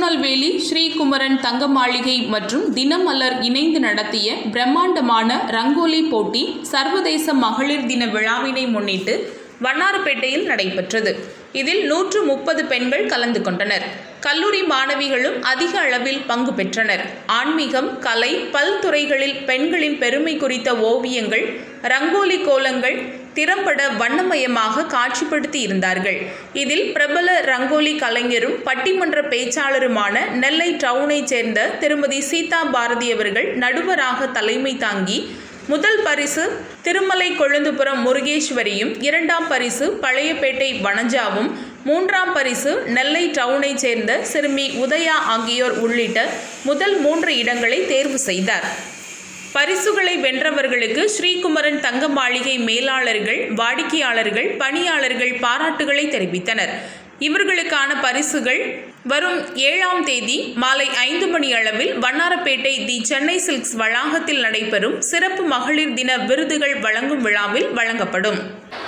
திருநெல்வேலி ஸ்ரீகுமரன் தங்க மாளிகை மற்றும் தினமலர் இணைந்து நடத்திய பிரம்மாண்டமான ரங்கோலி போட்டி சர்வதேச மகளிர் தின விழாவினை முன்னிட்டு வண்ணாரப்பேட்டையில் நடைபெற்றது இதில் நூற்று முப்பது பெண்கள் கலந்து கொண்டனர் கல்லூரி மாணவிகளும் அதிக அளவில் பங்கு பெற்றனர் ஆன்மீகம் கலை பல்துறைகளில் பெண்களின் பெருமை குறித்த ஓவியங்கள் ரங்கோலி கோலங்கள் திறம்பட வண்ணமயமாக காட்சிப்படுத்தி இருந்தார்கள் இதில் பிரபல ரங்கோலி கலைஞரும் பட்டிமன்ற பேச்சாளருமான நெல்லை டவுனைச் சேர்ந்த திருமதி சீதா பாரதி அவர்கள் நடுவராக தலைமை தாங்கி முதல் பரிசு திருமலை கொழுந்துபுரம் முருகேஸ்வரியும் இரண்டாம் பரிசு பழையப்பேட்டை வனஜாவும் மூன்றாம் பரிசு நெல்லை டவுனைச் சேர்ந்த சிறுமி உதயா ஆகியோர் உள்ளிட்ட முதல் மூன்று இடங்களை தேர்வு செய்தார் பரிசுகளை வென்றவர்களுக்கு ஸ்ரீகுமரன் தங்க மாளிகை மேலாளர்கள் வாடிக்கையாளர்கள் பணியாளர்கள் பாராட்டுகளை தெரிவித்தனர் இவர்களுக்கான பரிசுகள் வரும் ஏழாம் தேதி மாலை ஐந்து மணி அளவில் வண்ணாரப்பேட்டை தி சென்னை சில்க்ஸ் வளாகத்தில் நடைபெறும் சிறப்பு மகளிர் தின விருதுகள் வழங்கும் விழாவில் வழங்கப்படும்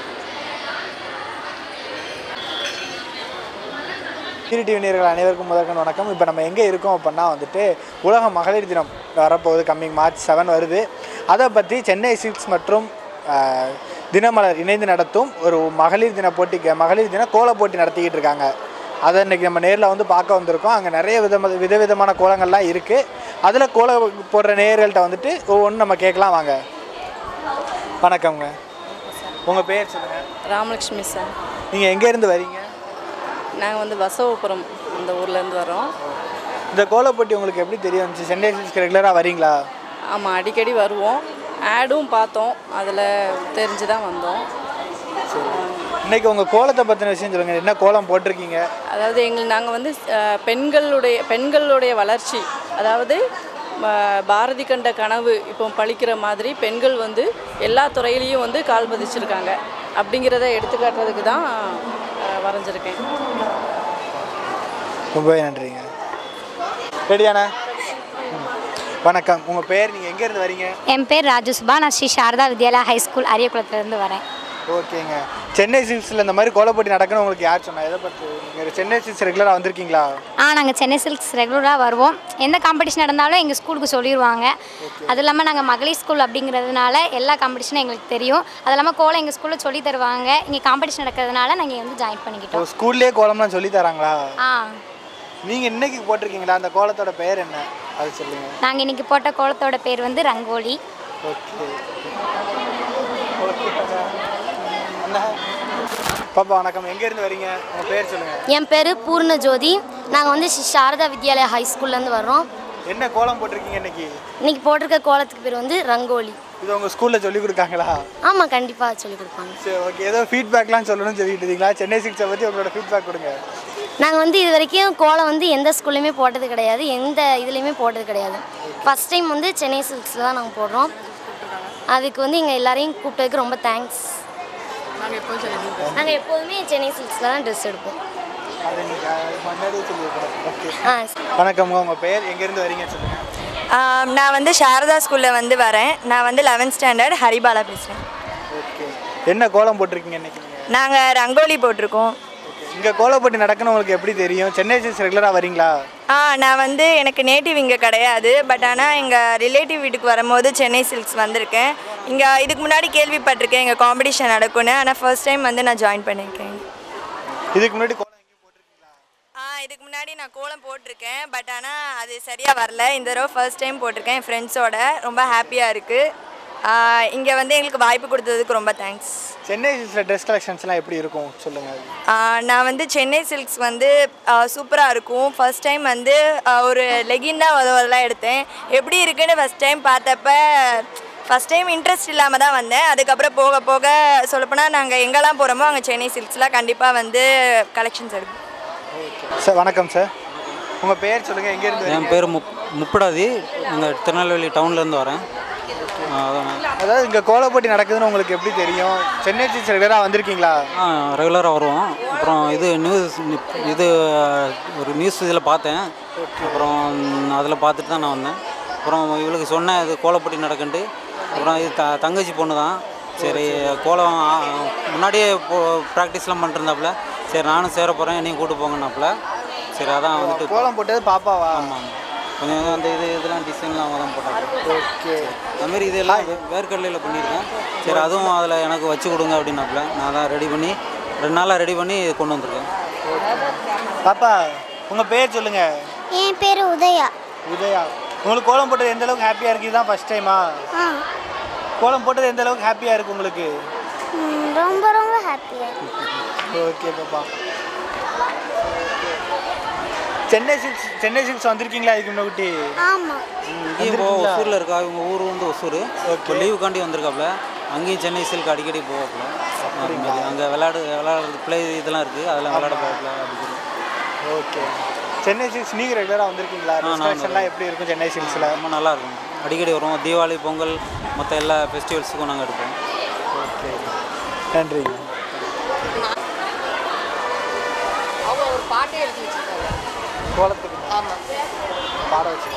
டிவி டிவி நேயர்கள் அனைவருக்கும் முதற்கண் வணக்கம் இப்போ நம்ம எங்கே இருக்கோம் அப்படின்னா வந்துட்டு உலக மகளிர் தினம் வரப்போகுது கம்மிங் மார்ச் செவன் வருது அதை பற்றி சென்னை சில்க்ஸ் மற்றும் ஆஹ், தினமலர் இணைந்து நடத்தும் ஒரு மகளிர் தின போட்டி மகளிர் தின கோல போட்டி நடத்திக்கிட்டு இருக்காங்க அதை இன்றைக்கி நம்ம நேரில் வந்து பார்க்க வந்திருக்கோம் அங்கே நிறைய விதம விதவிதமான கோலங்கள்லாம் இருக்குது அதில் கோல போடுற நேயர்கள்ட்ட வந்துட்டு ஒவ்வொன்றும் நம்ம கேட்கலாம் வாங்க வணக்கம்ங்க உங்கள் பேர் சொல்லுங்கள் ராமலக்ஷ்மி சார் நீங்கள் எங்கேருந்து வரீங்க நாங்கள் வந்து பசவபுரம் அந்த ஊர்லேருந்து வரோம் இந்த கோல போட்டி உங்களுக்கு எப்படி தெரிய வந்துச்சு சென்னை சில்க்ஸ்க்கு ரெகுலராக வரீங்களா ஆமாம் அடிக்கடி வருவோம் ஆடும் பார்த்தோம் அதில் தெரிஞ்சு தான் வந்தோம் இன்னைக்கு உங்கள் கோலத்தை பற்றின விஷயம் சொல்லுங்கள் என்ன கோலம் போட்டிருக்கீங்க அதாவது எங்கள் நாங்கள் வந்து அஹ், பெண்களுடைய பெண்களுடைய வளர்ச்சி அதாவது ம- பாரதி கண்ட கனவு இப்போ பழிக்கிற மாதிரி பெண்கள் வந்து எல்லா துறையிலையும் வந்து கால் பதிச்சிருக்காங்க அப்படிங்கிறத எடுத்துக்காட்டுறதுக்கு தான் அஹ், வரைஞ்சிருக்கேன் ரொம்பவே நன்றிங்க ரெடியாண்ணா ம். வணக்கம் உங்கள் பேர் நீங்கள் எங்கேருந்து வரீங்க என் பேர் ராஜு சுபா நான் ஸ்ரீ சாரதா வித்யாலயா ஹை ஸ்கூல் அரியக்குளத்துலேருந்து வரேன் ஓகேங்க சென்னை சில்க்ஸில் இந்த மாதிரி கோல போட்டி நடக்கணும் உங்களுக்கு யார் சொன்னா எதை பற்றி நீங்கள் சென்னை சில்க்ஸ் ரெகுலராக வந்திருக்கீங்களா ஆ நாங்கள் சென்னை சில்க்ஸ் ரெகுலராக வருவோம் எந்த காம்படிஷன் நடந்தாலும் எங்கள் ஸ்கூலுக்கு சொல்லிடுவாங்க அது இல்லாமல் நாங்கள் மகளிர் ஸ்கூல் அப்படிங்கிறதுனால எல்லா காம்படிஷனும் எங்களுக்கு தெரியும் அது இல்லாமல் கோலம் எங்கள் ஸ்கூலில் சொல்லி தருவாங்க இங்கே காம்படிஷன் நடக்கிறதுனால நாங்கள் வந்து ஜாயின் இப்போ பண்ணிக்கிட்டோம் ஸ்கூல்லேயே கோலம்லாம் சொல்லி தராங்களா ஆ நீங்கள் இன்னைக்கு போட்டிருக்கீங்களா அந்த கோலத்தோட பெயர் என்ன அது சொல்லுங்கள் நாங்கள் இன்றைக்கி போட்ட கோலத்தோட பேர் வந்து ரங்கோலி ஓகே அண்ணா பாப்பா வணக்கம் எங்கேருந்து வரீங்க உங்கள் பேர் சொல்லுங்கள் என் பேர் பூர்ண ஜோதி நாங்கள் வந்து ஸ்ரீ சாரதா வித்யாலயா ஹை ஸ்கூல்லேருந்து வர்றோம் என்ன கோலம் போட்டிருக்கீங்க இன்னைக்கு இன்னைக்கு போட்டிருக்க கோலத்துக்கு பேர் வந்து ரங்கோலி இது உங்கள் ஸ்கூலில் சொல்லி கொடுக்காங்களா ஆமாம் கண்டிப்பாக சொல்லிக் கொடுப்பாங்க சரி ஓகே ஏதோ ஃபீட்பேக்லாம் சொல்லணும்னு சொல்லிட்டு இருந்தீங்களா சென்னை சிக்ஸை பற்றி உங்களோட ஃபீட்பேக் கொடுங்க நாங்கள் வந்து இது வரைக்கும் கோலம் வந்து எந்த ஸ்கூல்லையுமே போட்டது கிடையாது எந்த இதுலேயுமே போட்டது கிடையாது ஃபஸ்ட் டைம் வந்து சென்னை சில்க்ஸில் தான் நாங்கள் போடுறோம் அதுக்கு வந்து எங்கள் எல்லாரையும் கூப்பிட்டதுக்கு ரொம்ப தேங்க்ஸ் நாங்கள் எப்போதும் சொல்லி நாங்கள் எப்போதுமே சென்னை சில்க்ஸில் தான் ட்ரெஸ் எடுப்போம் அது இன்னைக்கு முன்னாடியே சொல்லியிருக்கிறோம் ஓகே ஆ வணக்கம்ங்க உங்கள் பேர் எங்கேருந்து வரீங்க சொல்லுங்கள் ஆம், நான் வந்து சாரதா ஸ்கூலில் வந்து வரேன் நான் வந்து லெவன்த் ஸ்டாண்டர்ட் ஹரிபாலா பேசுகிறேன் ஓகே என்ன கோலம் போட்டிருக்கீங்க இன்னைக்கு நீங்கள் நாங்கள் ரங்கோலி போட்டிருக்கோம் ஓகே இங்கே கோலம் போட்டி நடக்கணும் உங்களுக்கு எப்படி தெரியும் சென்னை சிக்ஸ் ரெகுலராக வரீங்களா ஆ நான் வந்து எனக்கு நேட்டிவ் இங்கே கிடையாது பட் ஆனால் எங்கள் ரிலேட்டிவ் வீட்டுக்கு வரும்போது சென்னை சில்க்ஸ் வந்திருக்கேன் இங்கே இதுக்கு முன்னாடி கேள்விப்பட்டிருக்கேன் எங்கள் காம்படிஷன் நடக்கும்னு ஆனால் ஃபர்ஸ்ட் டைம் வந்து நான் ஜாயின் பண்ணியிருக்கேன் இதுக்கு முன்னாடி கோலம் எங்கேயும் போட்டிருக்கீங்களா ஆ இதுக்கு முன்னாடி நான் கோலம் போட்டிருக்கேன் பட் ஆனால் அது சரியாக வரல இந்த தடவை ஃபர்ஸ்ட் டைம் போட்டிருக்கேன் என் ஃப்ரெண்ட்ஸோட ரொம்ப ஹாப்பியாக இருக்குது இங்கே வந்து எங்களுக்கு வாய்ப்பு கொடுத்ததுக்கு ரொம்ப தேங்க்ஸ் சென்னை சிக்ஸில் ட்ரெஸ் கலெக்ஷன்ஸ்லாம் எப்படி இருக்கும் சொல்லுங்கள் ஆஹ் நான் வந்து சென்னை சில்க்ஸ் வந்து சூப்பராக இருக்கும் ஃபர்ஸ்ட் டைம் வந்து ஆஹ் ஒரு லெகின் தான் முத முதல்ல எடுத்தேன் எப்படி இருக்குன்னு ஃபஸ்ட் டைம் பார்த்தப்ப ஃபஸ்ட் டைம் இன்ட்ரெஸ்ட் இல்லாமல் தான் வந்தேன் அதுக்கப்புறம் போக போக சொல்லப்போனால் நாங்கள் எங்கெல்லாம் போகிறோமோ அங்கே சென்னை சில்க்ஸில் கண்டிப்பாக வந்து கலெக்ஷன்ஸ் எடுப்போம் சார் வணக்கம் சார் உங்கள் பேர் சொல்லுங்கள் எங்கேருந்து வரீங்க என் பேர் முப் முப்படாதி நாங்கள் திருநெல்வேலி டவுன்லேருந்து வரேன் ஆ, அதான் அதாவது இங்கே கோல போட்டி நடக்குதுன்னு உங்களுக்கு எப்படி தெரியும் சென்னை சிக்ஸ் ரெகுலராக வந்திருக்கீங்களா ஆ ரெகுலராக வருவோம் அப்புறம் இது நியூஸ் இது ஒரு நியூஸ் இதில் பார்த்தேன் அப்புறம் அதில் பார்த்துட்டு தான் நான் வந்தேன் அப்புறம் இவளுக்கு சொன்னேன் இது கோலப்போட்டி நடக்குன்ட்டு அப்புறம் இது த தங்கச்சி பொண்ணு தான் சரி கோலம் ஆ, முன்னாடியே போ ப்ராக்டிஸ்லாம் பண்ணிருந்தாப்புல சரி நானும் சேர போகிறேன் என்னையும் கூட்டு போங்கன்னாப்புல சரி அதான் வந்துட்டு கோலம் போட்டது பாப்பாவா ஆமாம் கொஞ்சம் கொஞ்சம் அந்த இது இதெல்லாம் டிசைன்லாம் அவங்க தான் போட்டாங்க ஓகே அது மாதிரி இதெல்லாம் வே- வேர்க்கடலையில் பண்ணியிருக்கேன் சரி அதுவும் அதில் எனக்கு வச்சு கொடுங்க அப்படின்னாப்புல நான் தான் ரெடி பண்ணி ரெண்டு நாளாக ரெடி பண்ணி கொண்டு வந்திருக்கேன் பாப்பா உங்கள் பேர் சொல்லுங்கள் என் பேர் உதயா உதயா உங்களுக்கு கோலம் போட்டது எந்த அளவுக்கு ஹாப்பியாக இருக்குது இதுதான் ஃபஸ்ட் டைமா ஆ கோலம் போட்டது எந்த அளவுக்கு ஹாப்பியாக இருக்குது உங்களுக்கு ம், ரொம்ப ரொம்ப ஹாப்பியாக ஓகே பாப்பா சென்னை சில்க்ஸ் சென்னை சில்க்ஸ் வந்திருக்கீங்களா இதுக்கு முன்னாடி ஆமாம் இங்கேயும் இப்போ ஒசூரில் இருக்கா இவங்க ஊர் வந்து ஒசூர் இப்போ லீவுக்காண்டி வந்திருக்காப்புல அங்கேயும் சென்னை சில்க் அடிக்கடி போவாப்புல அங்கே விளையாடு விளையாடுறது பிளே இதெல்லாம் இருக்குது அதெல்லாம் விளையாட போவாப்புல அடிக்கடி ஓகே சென்னை சில்க்ஸ் நீங்கள் ரெகுலராக வந்திருக்கீங்களா நான் கலெக்ஷன்லாம் எப்படி இருக்கும் சென்னை சில்க்ஸில் ரொம்ப நல்லா இருக்கும் அடிக்கடி வரும் தீபாவளி பொங்கல் மற்ற எல்லா ஃபெஸ்டிவல்ஸுக்கும் நாங்கள் எடுப்போம் ஓகே நன்றிங்க கோலத்துக்கு பாட வச்சு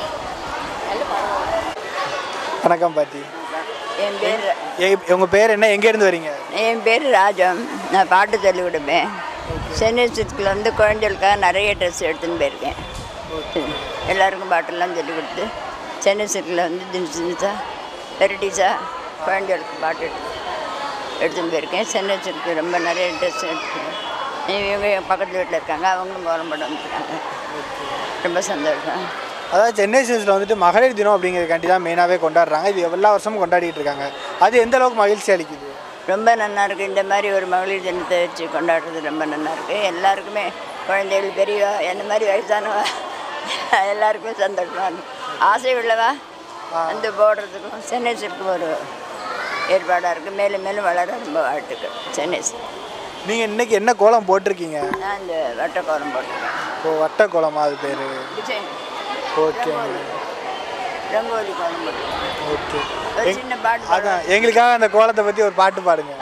வணக்கம் பாட்டி என் பேர் எ- உங்க பேர் என்ன எங்க இருந்து வரீங்க என் பேர் ராஜம் நான் பாட்டு சொல்லி கொடுப்பேன் சென்னை சில்கில் வந்து குழந்தைகளுக்காக நிறைய ட்ரெஸ் எடுத்துன்னு போயிருக்கேன் எல்லாருக்கும் பாட்டெல்லாம் சொல்லி கொடுத்து சென்னை சில்கில் வந்து ஜின்ஸ் ஜின்ஸாக வெரைட்டிஸாக குழந்தைகளுக்கு பாட்டு எடுத்து எடுத்துன்னு போயிருக்கேன் சென்னை சில்க்கு ரொம்ப நிறைய ட்ரெஸ் எடுத்துருக்கேன் இவங்க என் பக்கத்து வீட்டில் இருக்காங்க அவங்களும் கோலம் போட்டு வந்துருக்காங்க ரொம்ப சந்தோஷம் அதாவது சென்னை சில்க்ஸில் வந்துட்டு மகளிர் தினம் அப்படிங்கிறதுக்காண்டி தான் மெயினாகவே கொண்டாடுறாங்க இது எல்லா வருஷமும் கொண்டாடிட்டு இருக்காங்க அது எந்த அளவுக்கு மகிழ்ச்சி அளிக்குது ரொம்ப நல்லா இருக்கு இந்த மாதிரி ஒரு மகளிர் தினத்தை வச்சு கொண்டாடுறது ரொம்ப நல்லா இருக்கு எல்லாருக்குமே குழந்தைகள் பெரியவா என்ன மாதிரி வயசானவா எல்லாருக்குமே சந்தோஷமா இருக்கு ஆசை உள்ளவா வந்து போடுறதுக்கும் சென்னை சில்க்கு ஒரு ஏற்பாடாக இருக்குது மேலும் மேலும் வளர ரொம்ப வாழ்த்துக்கள் சென்னை silk. நீங்கள் இன்னைக்கு என்ன கோலம் போட்டிருக்கீங்க நான் இந்த வட்டக்கோலம் போட்டிருக்கேன் ஓ வட்ட கோலமா அது பேர் டிசைன் ஓகே ரங்கோலி கோலம் போட்டிருக்கேன் ஓகே ஒரு சின்ன பாட்டு அதான் எங்களுக்காக அந்த கோலத்தை பற்றி ஒரு பாட்டு பாடுங்க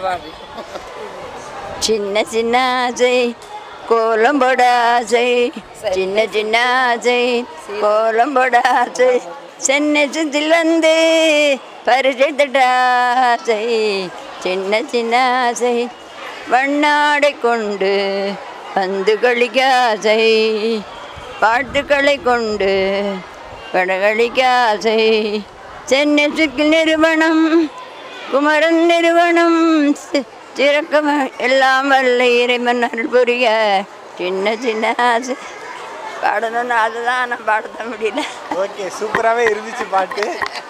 சின்ன சின்ன ஆசை கோலம் போட ஆசை சின்ன சின்ன ஆசை கோலம் போட ஆசை சென்னை சுத்தில் வந்து பரிசை தட்ட ஆசை சின்ன சின்ன ஆசை வண்ணாடை கொண்டு வந்து கழிக்க ஆசை பாட்டுக்களை கொண்டு கடகளிக்க ஆசை சென்னை சுற்றில் நிறுவனம் குமரன் நிறுவனம் சி- திறக்க எல்லாம் வல்ல இறைவன் அருள் புரிய சின்ன சின்ன ஆசை பாடணும்னு அதுதான் ஆனால் பாட முடியல ஓகே சூப்பராகவே இருந்துச்சு பாட்டு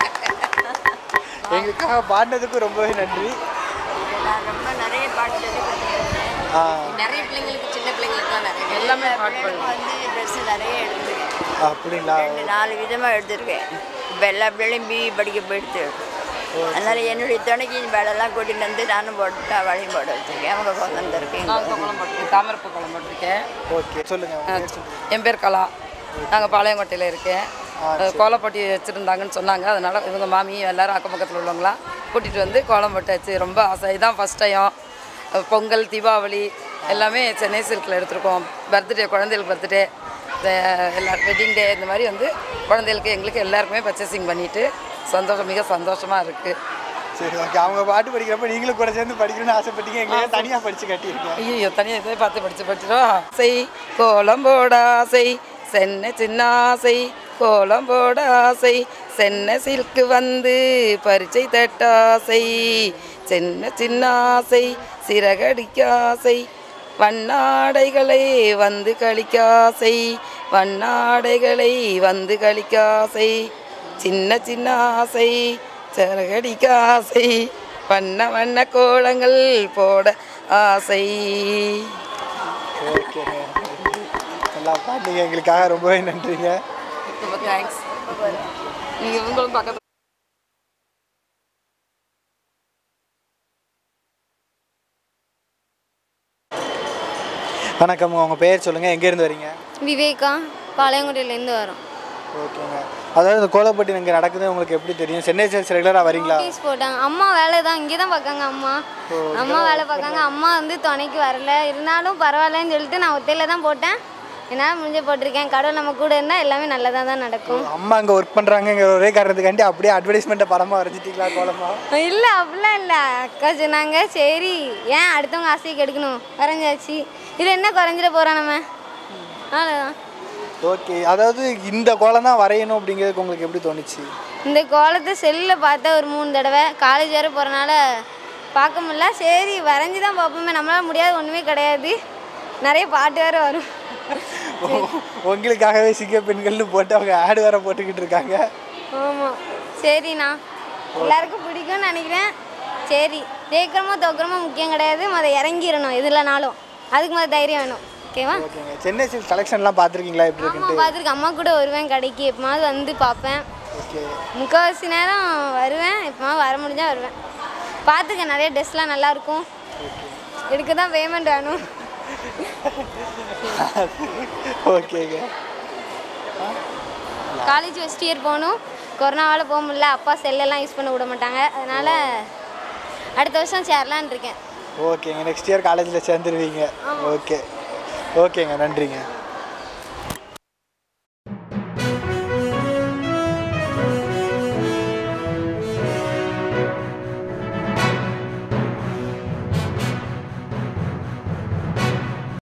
எங்களுக்காக பாடினதுக்கு ரொம்பவே நன்றி நான் ரொம்ப நிறைய பாட்டு சொல்லி கொடுத்துருக்கேன் ஆ, நிறைய பிள்ளைங்களுக்கு சின்ன பிள்ளைங்களுக்குலாம் நிறைய எல்லாமே பாட்டு வந்து ட்ரெஸ்ஸு நிறைய எடுத்துருக்கேன் அப்படிங்களா ரெண்டு நாலு விதமாக எடுத்திருக்கேன் இப்போ எல்லா பிள்ளையும் பிஇ படிக்க போயிடுத்து அதனால் என்னுடைய துணைக்கு இந்த வேலையெல்லாம் கூட்டிகிட்டு வந்து நானும் போட்டு அவளையும் போட வச்சுருக்கேன் அவங்க குழந்தை இருக்கேன் குளம் போட்டிருக்கேன் தாமரப்பு குளம் போட்டிருக்கேன் ஓகே சொல்லுங்க உங்க பேர் சொல்லுங்க. என் பேர் கலா நாங்கள் பாளையங்கோட்டையில் இருக்கேன் கோலப்பட்டி வச்சுருந்தாங்கன்னு சொன்னாங்க அதனால் இவங்க மாமி எல்லாரும் அக்கம் பக்கத்தில் உள்ளவங்களாம் கூட்டிகிட்டு வந்து கோலம் போட்டாச்சு ரொம்ப ஆசை இதான் ஃபஸ்ட் டைம் பொங்கல் தீபாவளி எல்லாமே சென்னை சில்கில் எடுத்திருக்கோம் பர்த்டே குழந்தைகளுக்கு பர்த்டே எல்லா வெட்டிங் டே இந்த மாதிரி வந்து குழந்தைகளுக்கு எங்களுக்கு எல்லாருக்குமே பர்ச்சேசிங் பண்ணிட்டு சந்தோஷம் மிக சந்தோஷமாக இருக்குது சரி ஓகே அவங்க பாட்டு படிக்கிறப்ப நீங்களும் கூட சேர்ந்து படிக்கணும்னு ஆசைப்பட்டீங்க எங்களுக்கு தனியாக படிச்சு கட்டியிருக்கேன் ஐயோ தனியாக இதை பார்த்து படித்து படிச்சிடும் ஆசை கோலம் போட ஆசை சென்னை சின்ன ஆசை கோலம் போட ஆசை சென்னை சில்க்கு வந்து பரிச்சை தட்ட ஆசை சின்ன சின்ன ஆசை சிறகடிக்க ஆசை வண்ணாடைகளை வந்து கழிக்க ஆசை வண்ணாடைகளை வந்து கழிக்க ஆசை சின்ன சின்ன ஆசை சிறகடிக்க ஆசை வண்ண வண்ண கோலங்கள் போட ஆசை ஓகே நல்லா பாட்டீங்க எங்களுக்காக ரொம்பவே நன்றிங்க ரொம்ப தேங்க்ஸ் நீங்கள் இவங்களும் பக்கத்தில் வணக்கம் உங்கள் பேர் சொல்லுங்கள் எங்கேருந்து வரீங்க விவேகா பாளையங்குடியிலேருந்து வரோம் ஓகேங்க அதாவது இந்த கோலப்பட்டி இங்கே நடக்குது உங்களுக்கு எப்படி தெரியும் சென்னை சேர்ஸ் ரெகுலராக வரீங்களா நோட்டீஸ் போட்டாங்க அம்மா வேலை தான் இங்கே தான் பார்க்காங்க அம்மா அம்மா வேலை பார்க்காங்க அம்மா வந்து துணைக்கு வரல இருந்தாலும் பரவாயில்லன்னு சொல்லிட்டு நான் ஒத்தையில் தான் போட்டேன் என்னால் முடிஞ்ச போட்டிருக்கேன் கடவுள் நம்ம கூட இருந்தால் எல்லாமே நல்லதாக தான் நடக்கும் அம்மா அங்கே ஒர்க் பண்ணுறாங்கங்கிற ஒரே காரணத்துக்காண்டி அப்படியே அட்வர்டைஸ்மெண்ட்டை படமாக வரைஞ்சிட்டீங்களா கோலமா இல்லை அப்படிலாம் இல்லை அக்கா சொன்னாங்க சரி ஏன் அடுத்தவங்க ஆசையை கெடுக்கணும் வரைஞ்சாச்சு இதில் என்ன குறைஞ்சிட போகிறோம் நம்ம அவ்வளோதான் ஓகே அதாவது இந்த கோலம் தான் வரையணும் அப்படிங்கிறதுக்கு உங்களுக்கு எப்படி தோணுச்சு இந்த கோலத்தை செல்லில் பார்த்தேன் ஒரு மூணு தடவை காலேஜ் வேறு போகிறனால பார்க்க முடியல சரி வரைஞ்சி தான் பார்ப்போமே நம்மளால முடியாது ஒன்றுமே கிடையாது நிறைய பாட்டு வேறு வரும் உங்களுக்காகவே சிங்க பெண்கள்னு போட்டு அவங்க ஆடு வேற போட்டுக்கிட்டு இருக்காங்க ஆமாம் சரிண்ணா எல்லாருக்கும் பிடிக்கும்னு நினைக்கிறேன் சரி ஜெயிக்கிறோமோ தோக்கிறோமோ முக்கியம் கிடையாது மொத இறங்கிடணும் எதுலனாலும் அதுக்கு மொதல் தைரியம் வேணும் ஓகேவா ஓகேங்க சென்னை சில்க் கலெக்ஷன்லாம் பார்த்துருக்கீங்களா எப்படி ஆமாம் இருக்குன்ட்டு பார்த்துருக்கேன் அம்மா கூட வருவேன் கடைக்கு எப்போமாவது வந்து பார்ப்பேன் ஓகே முக்கால்வாசி நேரம் வருவேன் எப்போமாவது வர முடிஞ்சால் வருவேன் பார்த்துக்கேன் நிறைய ட்ரெஸ்லாம் நல்லாயிருக்கும் எடுக்க தான் பேமெண்ட் வேணும் ஓகேங்க காலேஜ் ஃபஸ்ட் இயர் போகணும் கொரோனாவால் போக முடியல அப்பா செல்லெல்லாம் யூஸ் பண்ண விட மாட்டாங்க அதனால் அடுத்த வருஷம் சேரலான்னு இருக்கேன் ஓகேங்க நெக்ஸ்ட் இயர் காலேஜில் சேர்ந்துருவீங்க ஓகே ஓகேங்க நன்றிங்க